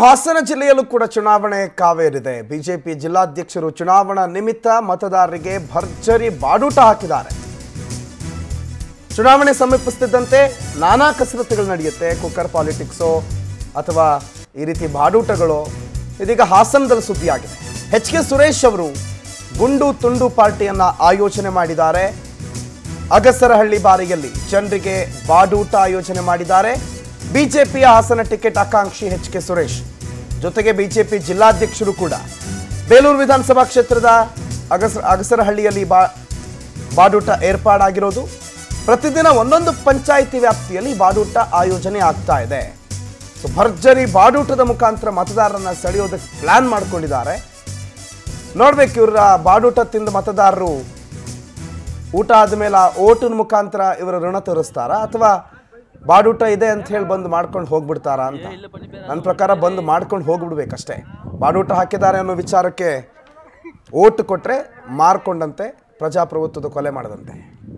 ಹಾಸನ ಜಿಲ್ಲೆಯಲ್ಲೂ ಕೂಡ ಚುನಾವಣೆ ಕಾವೇರಿದೆ ಬಿಜೆಪಿ ಜಿಲ್ಲಾಧ್ಯಕ್ಷರು ಚುನಾವಣಾ ನಿಮಿತ್ತ ಮತದಾರರಿಗೆ ಭರ್ಜರಿ ಬಾಡೂಟ ಹಾಕಿದ್ದಾರೆ ಚುನಾವಣೆ ಸಮೀಪಿಸುತ್ತಿದ್ದಂತೆ ನಾನಾ ಕಸರತ್ತುಗಳು ನಡೆಯುತ್ತೆ ಕುಕ್ಕರ್ ಪಾಲಿಟಿಕ್ಸು ಅಥವಾ ಈ ರೀತಿ ಬಾಡೂಟಗಳು ಇದೀಗ ಹಾಸನದಲ್ಲಿ ಸುದ್ದಿಯಾಗಿದೆ ಎಚ್ ಕೆ ಸುರೇಶ್ ಅವರು ಗುಂಡು ತುಂಡು ಪಾರ್ಟಿಯನ್ನ ಆಯೋಜನೆ ಮಾಡಿದ್ದಾರೆ ಅಗಸರಹಳ್ಳಿ ಬಾರಿಯಲ್ಲಿ ಜನರಿಗೆ ಬಾಡೂಟ ಆಯೋಜನೆ ಮಾಡಿದ್ದಾರೆ ಬಿಜೆಪಿಯ ಹಾಸನ ಟಿಕೆಟ್ ಆಕಾಂಕ್ಷಿ ಎಚ್ ಕೆ ಸುರೇಶ್ ಜೊತೆಗೆ ಬಿಜೆಪಿ ಜಿಲ್ಲಾಧ್ಯಕ್ಷರು ಕೂಡ ಬೇಲೂರು ವಿಧಾನಸಭಾ ಕ್ಷೇತ್ರದ ಅಗಸ ಅಗಸರಹಳ್ಳಿಯಲ್ಲಿ ಬಾ ಬಾಡೂಟ ಏರ್ಪಾಡಾಗಿರೋದು ಪ್ರತಿದಿನ ಒಂದೊಂದು ಪಂಚಾಯಿತಿ ವ್ಯಾಪ್ತಿಯಲ್ಲಿ ಬಾಡೂಟ ಆಯೋಜನೆ ಆಗ್ತಾ ಇದೆ ಸೊ ಭರ್ಜರಿ ಬಾಡೂಟದ ಮುಖಾಂತರ ಮತದಾರರನ್ನ ಸೆಳೆಯೋದಕ್ಕೆ ಪ್ಲಾನ್ ಮಾಡ್ಕೊಂಡಿದ್ದಾರೆ ನೋಡ್ಬೇಕು ಇವರ ಬಾಡೂಟ ತಿಂದ ಮತದಾರರು ಊಟ ಆದಮೇಲೆ ಆ ಓಟಿನ ಮುಖಾಂತರ ಇವರ ಋಣ ತೀರಿಸ್ತಾರಾ ಅಥವಾ ಬಾಡೂಟ ಇದೆ ಅಂತ ಹೇಳಿ ಬಂದು ಮಾಡ್ಕೊಂಡು ಹೋಗ್ಬಿಡ್ತಾರಾ ಅಂತ ನನ್ನ ಪ್ರಕಾರ ಬಂದು ಮಾಡ್ಕೊಂಡು ಹೋಗ್ಬಿಡ್ಬೇಕಷ್ಟೇ ಬಾಡೂಟ ಹಾಕಿದ್ದಾರೆ ಅನ್ನೋ ವಿಚಾರಕ್ಕೆ ಓಟ್ ಕೊಟ್ಟರೆ ಮಾರ್ಕೊಂಡಂತೆ ಪ್ರಜಾಪ್ರಭುತ್ವದ ಕೊಲೆ ಮಾಡದಂತೆ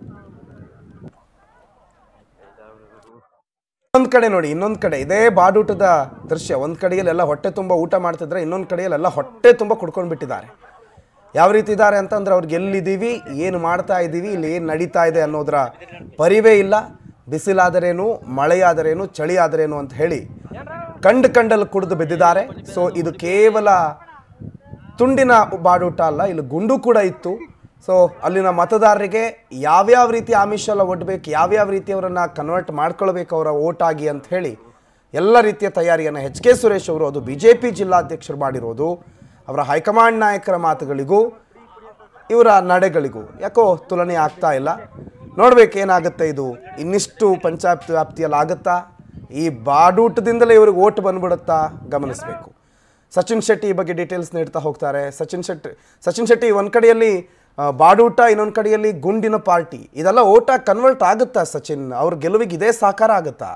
ಇನ್ನೊಂದು ಕಡೆ ನೋಡಿ ಇನ್ನೊಂದು ಕಡೆ ಇದೇ ಬಾಡೂಟದ ದೃಶ್ಯ ಒಂದು ಕಡೆಯಲ್ಲೆಲ್ಲ ಹೊಟ್ಟೆ ತುಂಬ ಊಟ ಮಾಡ್ತಿದ್ರೆ ಇನ್ನೊಂದು ಕಡೆಯಲ್ಲೆಲ್ಲ ಹೊಟ್ಟೆ ತುಂಬ ಕುಡ್ಕೊಂಡು ಬಿಟ್ಟಿದ್ದಾರೆ ಯಾವ ರೀತಿ ಇದ್ದಾರೆ ಅಂತಂದ್ರೆ ಅವ್ರಿಗೆ ಎಲ್ಲಿದ್ದೀವಿ ಏನು ಮಾಡ್ತಾ ಇದ್ದೀವಿ ಇಲ್ಲಿ ಏನು ನಡೀತಾ ಇದೆ ಅನ್ನೋದರ ಪರಿವೇ ಇಲ್ಲ ಬಿಸಿಲಾದರೇನು ಮಳೆಯಾದರೇನು ಚಳಿ ಆದರೇನು ಅಂತ ಹೇಳಿ ಕಂಡು ಕಂಡಲ್ಲಿ ಕುಡಿದು ಬಿದ್ದಿದ್ದಾರೆ ಸೊ ಇದು ಕೇವಲ ತುಂಡಿನ ಬಾಡೂಟ ಅಲ್ಲ ಇಲ್ಲಿ ಗುಂಡು ಕೂಡ ಇತ್ತು ಸೊ ಅಲ್ಲಿನ ಮತದಾರರಿಗೆ ಯಾವ್ಯಾವ ರೀತಿ ಆಮಿಷ ಎಲ್ಲ ಒಡ್ಬೇಕು ಯಾವ್ಯಾವ ರೀತಿ ಅವರನ್ನು ಕನ್ವರ್ಟ್ ಮಾಡ್ಕೊಳ್ಬೇಕು ಅವರ ಓಟ್ ಆಗಿ ಅಂತ ಹೇಳಿ ಎಲ್ಲ ರೀತಿಯ ತಯಾರಿಯನ್ನು ಎಚ್ ಕೆ ಸುರೇಶ್ ಅವರು ಅದು ಬಿ ಜೆ ಪಿ ಜಿಲ್ಲಾಧ್ಯಕ್ಷರು ಮಾಡಿರೋದು ಅವರ ಹೈಕಮಾಂಡ್ ನಾಯಕರ ಮಾತುಗಳಿಗೂ ಇವರ ನಡೆಗಳಿಗೂ ಯಾಕೋ ತುಲನೆ ಆಗ್ತಾ ಇಲ್ಲ ನೋಡ್ಬೇಕು ಏನಾಗುತ್ತೆ ಇದು ಇನ್ನಿಷ್ಟು ಪಂಚಾಯತ್ ವ್ಯಾಪ್ತಿಯಲ್ಲಿ ಆಗುತ್ತಾ ಈ ಬಾಡೂಟದಿಂದಲೇ ಇವ್ರಿಗೆ ಓಟ್ ಬಂದ್ಬಿಡುತ್ತಾ ಗಮನಿಸಬೇಕು ಸಚಿನ್ ಶೆಟ್ಟಿ ಈ ಬಗ್ಗೆ ಡೀಟೇಲ್ಸ್ ನೀಡ್ತಾ ಹೋಗ್ತಾರೆ ಸಚಿನ್ ಶೆಟ್ಟಿ ಸಚಿನ್ ಶೆಟ್ಟಿ ಒಂದು ಕಡೆಯಲ್ಲಿ ಆ, ಬಾಡೂಟ ಇನ್ನೊಂದು ಕಡೆಯಲ್ಲಿ ಗುಂಡಿನ ಪಾರ್ಟಿ ಇದೆಲ್ಲ ಓಟ ಕನ್ವರ್ಟ್ ಆಗುತ್ತಾ ಸಚಿನ್ ಅವ್ರ ಗೆಲುವಿಗೆ ಇದೇ ಸಾಕಾರ ಆಗುತ್ತಾ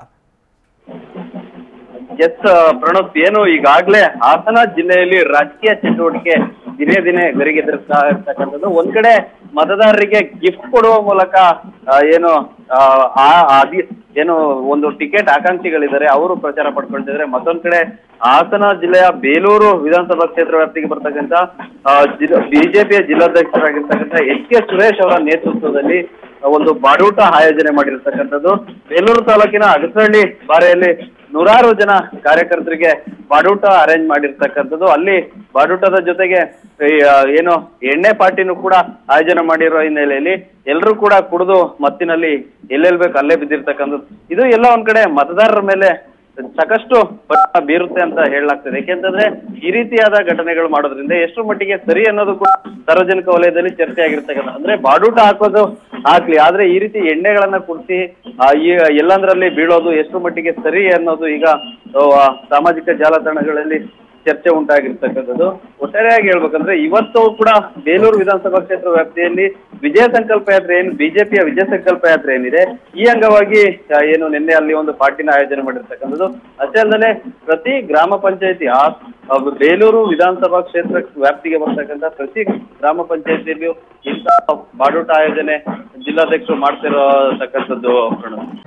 ಎಸ್ ಪ್ರಣವ್ ಏನು ಈಗಾಗಲೇ ಹಾಸನ ಜಿಲ್ಲೆಯಲ್ಲಿ ರಾಜಕೀಯ ಚಟುವಟಿಕೆ ದಿನೇ ದಿನೇ ಗರಿಗೆದರ್ತಾ ಇರ್ತಕ್ಕಂಥದ್ದು ಒಂದ್ ಕಡೆ ಮತದಾರರಿಗೆ ಗಿಫ್ಟ್ ಕೊಡುವ ಮೂಲಕ ಆ, ಏನು ಆ, ಆ ಅದಿ ಏನು ಒಂದು ಟಿಕೆಟ್ ಆಕಾಂಕ್ಷಿಗಳಿದ್ದಾರೆ ಅವರು ಪ್ರಚಾರ ಪಡ್ಕೊಳ್ತಿದ್ದಾರೆ ಮತ್ತೊಂದ್ ಕಡೆ ಹಾಸನ ಜಿಲ್ಲೆಯ ಬೇಲೂರು ವಿಧಾನಸಭಾ ಕ್ಷೇತ್ರ ವ್ಯಾಪ್ತಿಗೆ ಬರ್ತಕ್ಕಂಥ ಬಿಜೆಪಿಯ ಜಿಲ್ಲಾಧ್ಯಕ್ಷರಾಗಿರ್ತಕ್ಕಂಥ ಎಚ್ ಕೆ ಸುರೇಶ್ ಅವರ ನೇತೃತ್ವದಲ್ಲಿ ಒಂದು ಬಾಡೂಟ ಆಯೋಜನೆ ಮಾಡಿರ್ತಕ್ಕಂಥದ್ದು ಬೇಲೂರು ತಾಲೂಕಿನ ಅಗಸಹಳ್ಳಿ ಬಾರೆಯಲ್ಲಿ ನೂರಾರು ಜನ ಕಾರ್ಯಕರ್ತರಿಗೆ ಬಾಡೂಟ ಅರೇಂಜ್ ಮಾಡಿರ್ತಕ್ಕಂಥದ್ದು ಅಲ್ಲಿ ಬಾಡೂಟದ ಜೊತೆಗೆ ಈ, ಆ, ಏನು ಎಣ್ಣೆ ಪಾರ್ಟಿನೂ ಕೂಡ ಆಯೋಜನೆ ಮಾಡಿರೋ ಹಿನ್ನೆಲೆಯಲ್ಲಿ ಎಲ್ಲರೂ ಕೂಡ ಕುಡಿದು ಮತ್ತಿನಲ್ಲಿ ಎಲ್ಲೆಲ್ಲಿ ಬೇಕು ಅಲ್ಲೇ ಬಿದ್ದಿರ್ತಕ್ಕಂಥದ್ದು ಇದು ಎಲ್ಲ ಒಂದ್ ಕಡೆ ಮತದಾರರ ಮೇಲೆ ಸಾಕಷ್ಟು ಪರಿಣಾಮ ಬೀರುತ್ತೆ ಅಂತ ಹೇಳಲಾಗ್ತದೆ ಯಾಕೆಂತಂದ್ರೆ ಈ ರೀತಿಯಾದ ಘಟನೆಗಳು ಮಾಡೋದ್ರಿಂದ ಎಷ್ಟು ಮಟ್ಟಿಗೆ ಸರಿ ಅನ್ನೋದು ಕೂಡ ಸಾರ್ವಜನಿಕ ವಲಯದಲ್ಲಿ ಚರ್ಚೆ ಆಗಿರ್ತಕ್ಕಂಥ ಅಂದ್ರೆ ಬಾಡೂಟ ಹಾಕೋದು ಹಾಕ್ಲಿ ಆದ್ರೆ ಈ ರೀತಿ ಎಣ್ಣೆಗಳನ್ನ ಕುಡಿಸಿ ಈ ಎಲ್ಲಂದ್ರಲ್ಲಿ ಬೀಳೋದು ಎಷ್ಟು ಮಟ್ಟಿಗೆ ಸರಿ ಅನ್ನೋದು ಈಗ ಆ, ಸಾಮಾಜಿಕ ಜಾಲತಾಣಗಳಲ್ಲಿ ಚರ್ಚೆ ಉಂಟಾಗಿರ್ತಕ್ಕಂಥದ್ದು ಒಟ್ಟಾರೆಯಾಗಿ ಹೇಳ್ಬೇಕಂದ್ರೆ ಇವತ್ತು ಕೂಡ ಬೇಲೂರು ವಿಧಾನಸಭಾ ಕ್ಷೇತ್ರ ವ್ಯಾಪ್ತಿಯಲ್ಲಿ ವಿಜಯ ಸಂಕಲ್ಪ ಯಾತ್ರೆ ಏನು ಬಿಜೆಪಿಯ ವಿಜಯ ಸಂಕಲ್ಪ ಯಾತ್ರೆ ಏನಿದೆ ಈ ಅಂಗವಾಗಿ ಆ, ಏನು ನಿನ್ನೆ ಅಲ್ಲಿ ಒಂದು ಪಾರ್ಟಿನ ಆಯೋಜನೆ ಮಾಡಿರ್ತಕ್ಕಂಥದ್ದು ಅಷ್ಟೇ ಅಲ್ಲದೆ ಪ್ರತಿ ಗ್ರಾಮ ಪಂಚಾಯತಿ ಆ ಆ, ಬೇಲೂರು ವಿಧಾನಸಭಾ ಕ್ಷೇತ್ರ ವ್ಯಾಪ್ತಿಗೆ ಬರ್ತಕ್ಕಂಥ ಪ್ರತಿ ಗ್ರಾಮ ಪಂಚಾಯತಿಯಲ್ಲಿಯೂ ಇಂತಹ ಬಾಡೂಟ ಆಯೋಜನೆ ಜಿಲ್ಲಾಧ್ಯಕ್ಷರು ಮಾಡ್ತಿರತಕ್ಕಂಥದ್ದು ಪ್ರಣವ್